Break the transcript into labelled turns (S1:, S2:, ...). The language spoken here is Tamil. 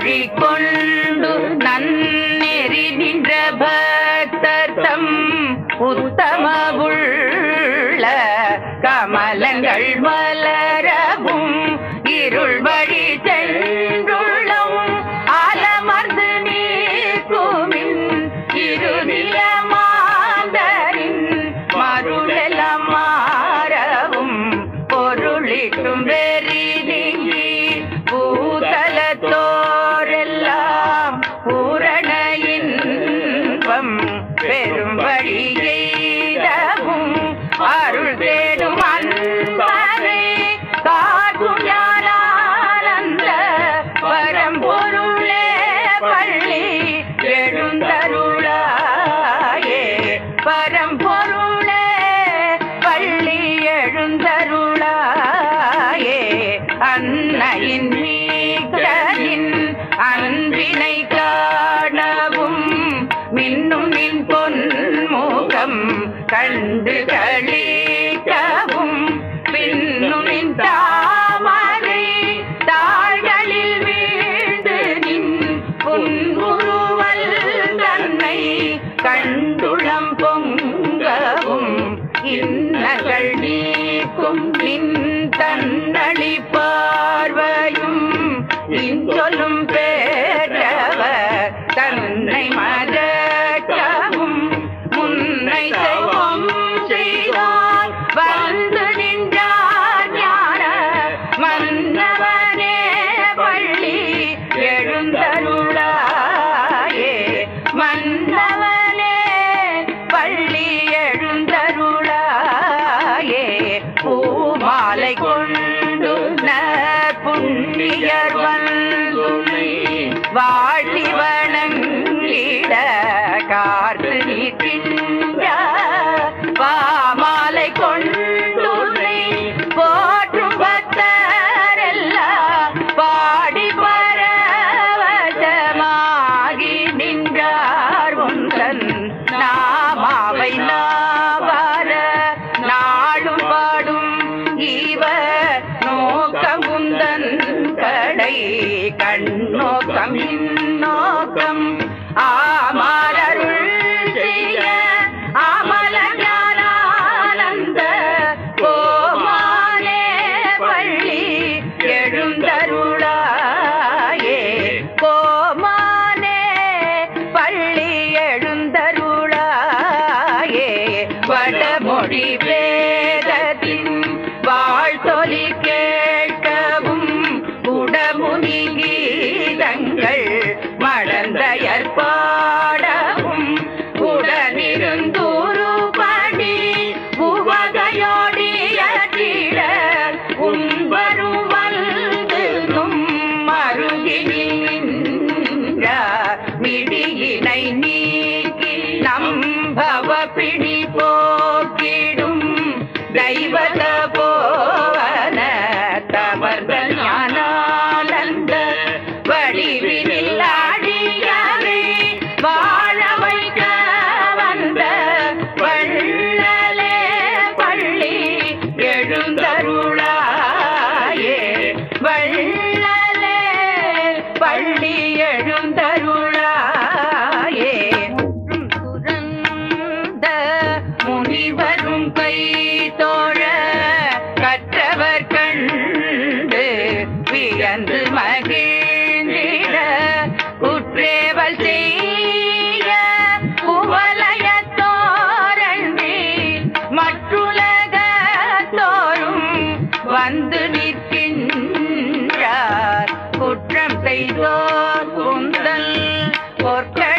S1: மொழி கொண்டு நன்னெறி நின்ற பக்தர்த்தம் உத்தம உள்ள கமலங்கள் மலரவும் இருள் வழி சென்றுள்ளம் அலமர்ந்து நீக்குமின் இருநிலமாந்தரின் மருளெல்லாம் மாறவும் பொருளிட்டும் வெறி நீங்கி பூதலத்தோரெல்லாம் பூரண இன்பம் பெரும் வழியெய்தவும் அருள் தேடும் அன்பரை காக்கும் ஞானானந்த பரம்பொருளே பள்ளி எழுந்தருளாயே பரம்பொருளே பள்ளி எழுந்தருளாயே அன்னையின் மீகளின் அன்பினை காணவும் மின்னும் நின் பொன்முகம் கண்டு களிக்கவும் பின்னும் நின் தாமரை தாள்களில் வீழ்ந்து நின் புன்முறுவல் தன்னை கண்டுளம் பொங்கவும் இன்னகள் நீக்கும் நின் தன்னழி பார்வையும் இன்றொல்லும் பேரவர் தன்னை மறக்கவும் முன்னை செய்வோம் செய்தால் வந்து நின்றார் ஞான மன்னவனே பள்ளி எழுந்தருளாயே மன்னவனே பள்ளி எழுந்தருளாயே பூமாலை கொண்டு புண்ணியர் வந்துனை வாழ்த்தி வணங்கிட கார்த்து நிற்கின்ற பாமாலை கொண்டுனை போற்றும் பக்தரெல்லாம் பாடி பரவசமாகி நின்றார் உந்தன் நாமாவை நாவார நாளும் பாடும் இவர் நோக்கம் உந்தன் கடை கண்ணோக்கம் இந்நோக்கம் ஆமாரருள் செய்ய அமல ஞானானந்த கோமானே பள்ளி எழுந்தருளாயே கோமானே பள்ளி எழுந்தருளாயே வடமொழி வேதத்தின் வாழ்த்தொலி கேட்கவும் உடமுனி கீதங்கள் மடந்தையர் பாடவும் உடனிருந்தூரு படி உவகையோடியற்றிட உம்பரும் வந்து நும் மருகினில் மிடியினை நீக்கி நம்பவ பிடி போக்கிடும் தெய்வத போவன தமர்ந்த ஞானானந்த வடிவினில் அடியவை வாழ வைக்க வந்த வள்ளலே பள்ளி எழுந்தருளாயே வள்ளலே பள்ளி எழுந்தருளாயே துறந்த முனிவரும் கை தோழ கற்றவர் கண்டு வியந்து மகிழ்ந்திட குற்றேவல் செய்ய குவலயத்தோரண்டி மற்றுலகத்தோறும் வந்து நிற்கின்றார் குற்றம் செய்தோர் குந்தல் பொற்க